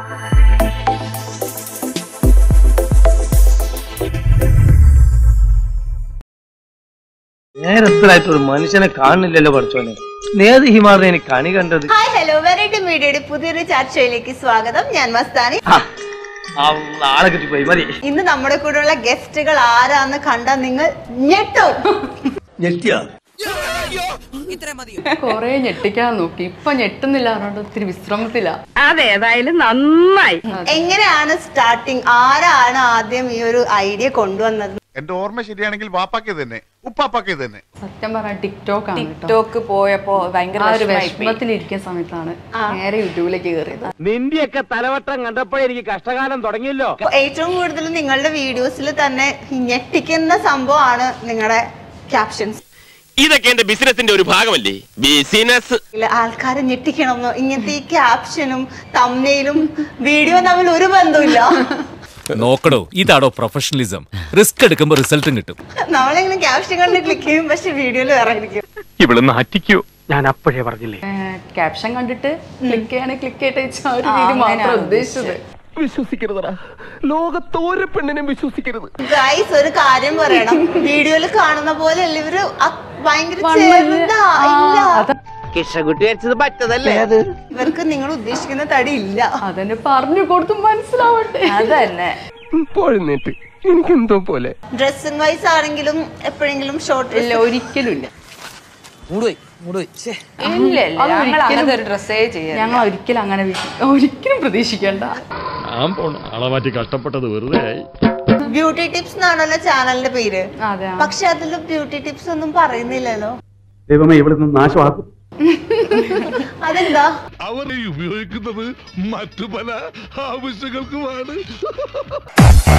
നേരത്തിലായിട്ട് ഒരു മനുഷ്യനെ കാണുന്നില്ലല്ലോ പഠിച്ചോനെ നേത് ഹിമാറിനെ എനിക്ക് കണി കണ്ടത് ഹായ് ഹലോ വെറൈറ്റി മീഡിയയുടെ പുതിയൊരു ചർച്ചയിലേക്ക് സ്വാഗതം ഞാൻ മസ്താനി ആ, ആ ആളെ കിട്ടിപ്പോയി മതി ഇന്ന് നമ്മുടെ കൂടെയുള്ള ഗസ്റ്റുകൾ ആരാന്ന് കണ്ടാൽ നിങ്ങൾ ഞെട്ടും ഞെട്ടിയാ കൊറേ ഞെട്ടിക്കാൻ നോക്കി ഇപ്പൊ ഞെട്ടുന്നില്ല പറഞ്ഞോണ്ട് ഒത്തിരി വിശ്രമത്തില അതേതായാലും നന്നായി എങ്ങനെയാണ് സ്റ്റാർട്ടിങ് ആരാണ് ആദ്യം ഈ ഒരു ഐഡിയ കൊണ്ടുവന്നത് എന്റെ ഓർമ്മ ശരിയാണെങ്കിൽ വാപ്പാക്ക് തന്നെ ഉപ്പാപ്പാക്ക് തന്നെ സത്യം പറയാൻ ടിക്ടോക്ക് ആണ് കേട്ടോ. ടിക്ടോക്ക് പോയപ്പോ ഭയങ്കര ആ ഒരു വിഷമായിപ്പോയി. വിഷമത്തിലിരിക്കുന്ന സമയത്താണ് നേരെ യൂട്യൂബിലേക്ക് കയറിയത് നിന്റെയൊക്കെ തലവട്ടം കണ്ടപ്പോഴേ എനിക്ക് കഷ്ടകാലം തുടങ്ങിയല്ലോ അപ്പൊ ഏറ്റവും കൂടുതൽ നിങ്ങളുടെ വീഡിയോസിൽ തന്നെ ഞെട്ടിക്കുന്ന സംഭവമാണ് നിങ്ങളുടെ ക്യാപ്ഷൻസ് ഇതൊക്കെ എന്റെ ബിസിനസിന്റെ ഒരു ഭാഗമല്ലേ ബിസിനസ് ആൾക്കാരെ ഞെട്ടിക്കണമെന്നോ ഇങ്ങനത്തെ ഈ ക്യാപ്ഷനും തമ്മയിലും വീഡിയോ തമ്മിൽ ഒരു ബന്ധമില്ല നോക്കടോ ഇതാടോ പ്രൊഫഷണലിസം റിസ്ക് എടുക്കുമ്പോ റിസൾട്ടും കിട്ടും നമ്മളിങ്ങനെ ക്യാപ്ഷൻ കണ്ട് ക്ലിക്ക് ചെയ്യും പക്ഷെ വീഡിയോയിൽ വേറെ ആയിരിക്കും ഇവിടെ നാറ്റിക്കോ ഞാൻ അപ്പോഴേ പറഞ്ഞില്ലേ ക്യാപ്ഷൻ കണ്ടിട്ട് ക്ലിക്ക് ചെയ്യണേ ക്ലിക്ക് ചെയ്തിട്ട് വെച്ചാൽ ആ ഒരു രീതി മാത്രം ഉദ്ദേശിച്ചത് വിശ്വസിക്കരുതടാ ലോകത്ത് ഒരു പെണ്ണിനും വിശ്വസിക്കരുത് ഗൈസ് ഒരു കാര്യം പറയണം വീഡിയോയിൽ കാണുന്ന പോലെ അല്ല ഇവര് അ- ഭയങ്കര ചെറുതാ ഇല്ല കിഷകുട്ടി വെച്ചത് പറ്റതല്ലേ ഇവർക്ക് നിങ്ങൾ ഉദ്ദേശിക്കുന്ന തടി ഇല്ല അതെന്നെ പറഞ്ഞു കൊടുത്ത് മനസ്സിലാവട്ടെ അതന്നെ പോഴുന്നേറ്റ് എനിക്കെന്തോ പോലെ ഡ്രസ്സിംഗ് വൈസ് ആണെങ്കിലും എപ്പോഴെങ്കിലും ഷോർട്ട് ഇല്ല ഒരിക്കലും ഇല്ല ഇല്ല ഇല്ല അത് ഞങ്ങൾ ഒരിക്കലും- അങ്ങനത്തെ ഒരു ഡ്രസ്സേ ചെയ്യാം ഞങ്ങൾ ഒരിക്കലും അങ്ങനെ വി- ഒരിക്കലും പ്രതീക്ഷിക്കണ്ട ഞാൻ പോണു ആളെ മാറ്റി കഷ്ടപ്പെട്ടത് വെറുതെ ആയി ബ്യൂട്ടി ടിപ്സ് എന്നാണല്ലോ ചാനലിന്റെ പേര് അതെ ആ. പക്ഷെ അതിൽ ബ്യൂട്ടി ടിപ്സ് ഒന്നും പറയുന്നില്ലല്ലോ ദൈവമേ ഇവിടെ നിന്ന് നാശമാക്കും അതെന്താ അവർ ഉപയോഗിക്കുന്നത് മറ്റു പല ആവശ്യങ്ങൾക്കുമാണ്